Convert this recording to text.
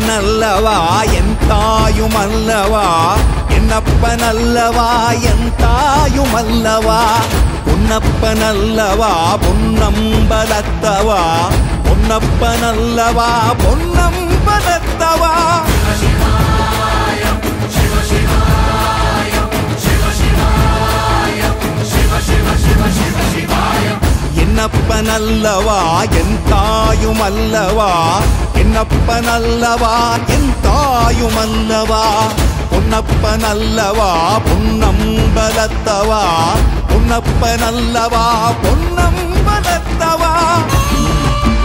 என்னப்பனல்லவா என் தாயுமல்லவா என்னப்பனல்லவா என் தாயுமல்லவா பொன்னப்பனல்லவா பொன்னம்பலத்தவா பொன்னப்பனல்லவா பொன்னம்பலத்தவா என்னப்பனல்லவா என் தாயுமல்லவா என்னப்பனல்லவா என் தாயுமல்லவா பொன்னப்பனல்லவா பொன்னம்பலத்தவா பொன்னப்பனல்லவா பொன்னம்பலத்தவா